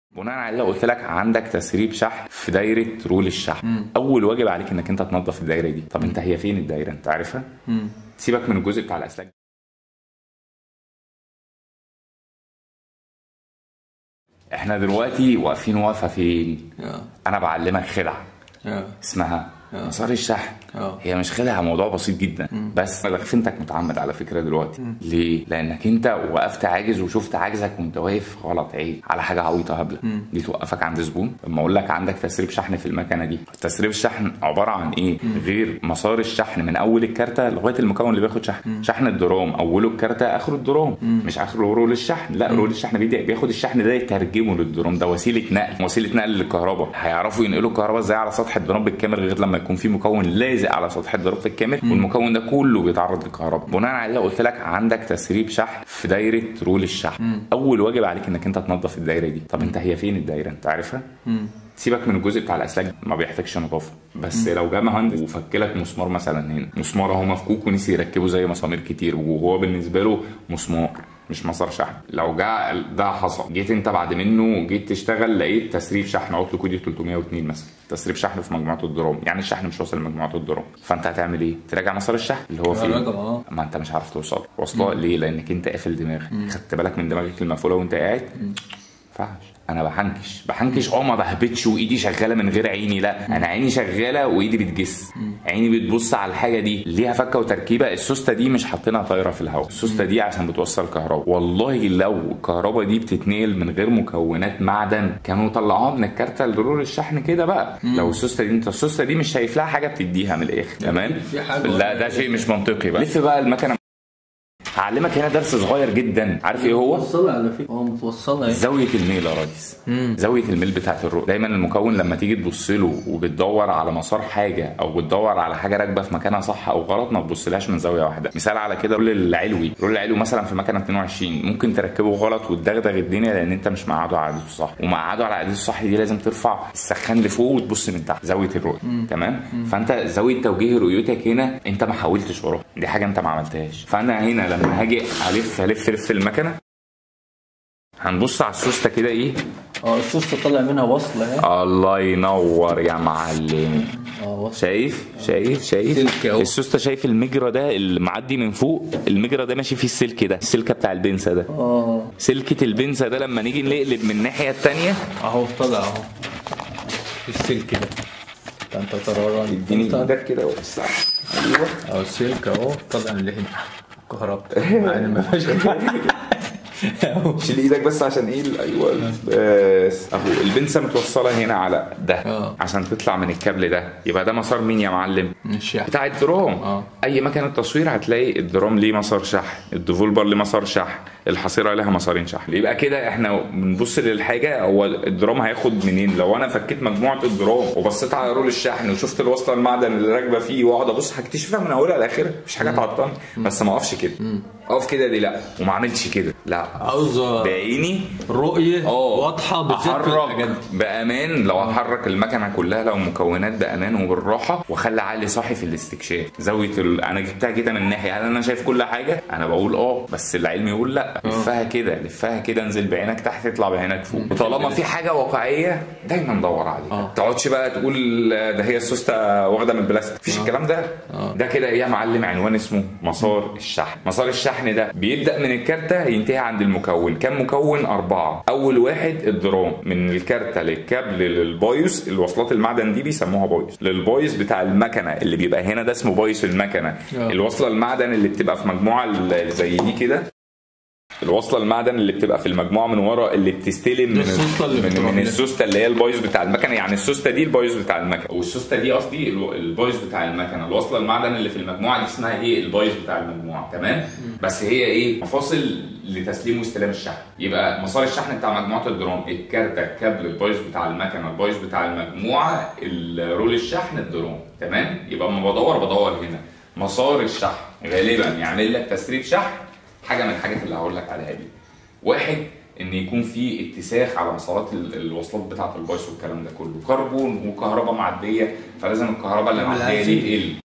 بناء على اللي قلت لك عندك تسريب شحن في دايره رول الشحن مم. اول واجب عليك انك انت تنظف الدايره دي طب انت هي فين الدايره انت عارفها مم. سيبك من الجزء بتاع الاسلاك احنا دلوقتي واقفين واقفه فين اه انا بعلمك خدعه اه اسمها آه. مسار الشحن اه هي مش خدعه موضوع بسيط جدا بس انا فهمتك متعمد على فكره دلوقتي ليه لانك انت وقفت عاجز وشفت عاجزك وانت واقف غلط عيب على حاجه عبيطه هبله دي توقفك عند زبون لما اقول لك عندك تسريب شحن في المكنه دي تسريب الشحن عباره عن ايه غير مسار الشحن من اول الكارته لغايه المكون اللي بياخد شحن شحن الدرام اوله الكارته اخره الدرام مش اخره رول الشحن لا رول الشحن بيدي بياخد الشحن ده يترجمه للدرام ده وسيله نقل وسيله نقل للكهرباء هيعرفوا ينقلوا الكهرباء ازاي على سطح الدرام بالكامل غير لما يكون في مكون لازق على سطح الدرام بالكامل والمكون ده كله بيتعرض للكهرباء بناء على اللي قلت لك عندك تسريب شحن في دايره رول الشحن اول واجب عليك انك انت تنظف الدايره دي طب انت هي فين الدايره انت عارفها مم. سيبك من الجزء بتاع الاسلاك ما بيحتاجش نظافه بس لو جه مهندس وفك لك مسمار مثلا هنا مسمار اهو مفكوك ونسي يركبه زي مسامير كتير وهو بالنسبه له مسمار مش مسار شحن لو جه ده حصل جيت انت بعد منه جيت تشتغل لقيت تسريب شحن عطل كودي 302 مثلا تسريب شحن في مجموعه الدرام يعني الشحن مش واصل لمجموعه الدرام فانت هتعمل ايه تراجع مسار الشحن اللي هو فين راجع اه ما انت مش عارف توصل واصله ليه لانك انت قافل دماغك خدت بالك من دماغك المقفوله وانت قاعد ينفعش انا بحنكش بحنكش اه ما بهبتش وايدي شغاله من غير عيني لا انا عيني شغاله وايدي بتجس عيني بتبص على الحاجه دي ليها فكه وتركيبه السوسته دي مش حاطينها طايره في الهواء السوسته دي عشان بتوصل كهرباء والله لو الكهرباء دي بتتنقل من غير مكونات معدن كانوا طلعوها من الكارته لرول الشحن كده بقى لو السوسته دي انت السوسته دي مش شايف لها حاجه بتديها من الاخر تمام في حاجة لا ده شيء مش منطقي بقى لف بقى المكنه هعلمك هنا درس صغير جدا عارف ايه هو متوصلة على فكرة اه متوصلة اهي زاويه الميل يا ريس مم. زاويه الميل بتاعت الرؤيه دايما المكون لما تيجي تبص له وبتدور على مسار حاجه او بتدور على حاجه راكبه في مكانها صح او غلط ما تبصلهاش من زاويه واحده مثال على كده الرول العلوي الرول العلوي مثلا في مكنه 22 ممكن تركبه غلط وتدغدغ الدنيا لان انت مش مقعده على عدده صح ومقعده على عدده الصح دي لازم ترفع السخان لفوق وتبص من تحت زاويه الرؤيه تمام فانت زاويه توجيه رؤيتك هنا انت ما حاولتش وراها دي حاجه انت ما عملتهاش فانا هنا لما هاجي الف الف الف المكنه هنبص على السوسته كده ايه اه السوسته طالع منها وصلة اهي الله ينور يا معلم اه وصلة شايف شايف شايف سلك أهو. السوسته شايف المجرى ده اللي معدي من فوق المجرى ده ماشي فيه السلك ده السلكه بتاع البنسه ده اه سلكه البنسه ده لما نيجي نقلب من الناحيه التانية اهو طالع اهو في السلك ده ده انت طراران اديني ايدك كده وسع ايوه اهو السلك اهو طالع من هنا كهرباء يعني ما فيهاش اهو شيل ايدك بس عشان ايه ايوه بس اهو البنسه متوصله هنا على ده اه. عشان تطلع من الكابل ده يبقى ده مسار مين يا معلم مش يعني بتاع الدرام اه. اي مكنه تصوير هتلاقي الدرام ليه مسار شحن الديفولبر ليه مسار شحن الحصيره لها مسارين شحن يبقى كده احنا بنبص للحاجه هو الدرام هياخد منين لو انا فكيت مجموعه الدرام وبصيت على رول الشحن وشفت الوصله المعدن اللي راكبه فيه واقعد ابص هكتشفها من اولها لاخرها مفيش حاجه تعطلني بس ما اقفش كده اقف كده دي لا وما اعملش كده لا عاوزة بعيني رؤية اه واضحة بالذات في الحاجات احرك دي بامان لو هحرك المكنه كلها لو مكونات بامان وبالراحه واخلي عقلي صاحي في الاستكشاف زاويه ال... انا جبتها كده من ناحيه هل انا شايف كل حاجه انا بقول اه بس العلم يقول لا لفها كده لفها كده انزل بعينك تحت اطلع بعينك فوق وطالما في حاجه واقعيه دايما دور عليها اه. ما تقعدش بقى تقول ده هي السوسته واخده من البلاستيك مفيش الكلام ده اه. ده كده ايه يا معلم عنوان اسمه مسار الشحن مسار الشحن ده بيبدا من الكارته ينتهي عند المكون كم مكون اربعه اول واحد الدرام من الكارته للكابل للبايوس الوصلات المعدن دي بيسموها بايوس للبايوس بتاع المكنه اللي بيبقى هنا ده اسمه بايوس المكنه اه. الوصله المعدن اللي بتبقى في مجموعه ال- زي دي كده الوصله المعدن اللي بتبقى في المجموعه من ورا اللي بتستلم من السوسته اللي من, بتروح من لك. السوسته اللي هي البايوس بتاع المكنه يعني السوسته دي البايوس بتاع المكنه والسوسته دي قصدي الو- البايوس بتاع المكنه الوصله المعدن اللي في المجموعه دي اسمها ايه البايوس بتاع المجموعه تمام بس هي ايه مفاصل لتسليم واستلام الشحن يبقى مسار الشحن بتاع مجموعه الدرام الكارته الكابل البايوس بتاع المكنه البايوس بتاع المجموعه الرول الشحن الدرام تمام يبقى اما بدور بدور هنا مسار الشحن غالبا يعمل لك تسريب شحن حاجه من الحاجات اللي هقول لك عليها دي واحد ان يكون في اتساخ على مسارات ال- الوصلات بتاعه البايس والكلام ده كله كربون وكهرباء معديه فلازم الكهرباء اللي معديه دي تقل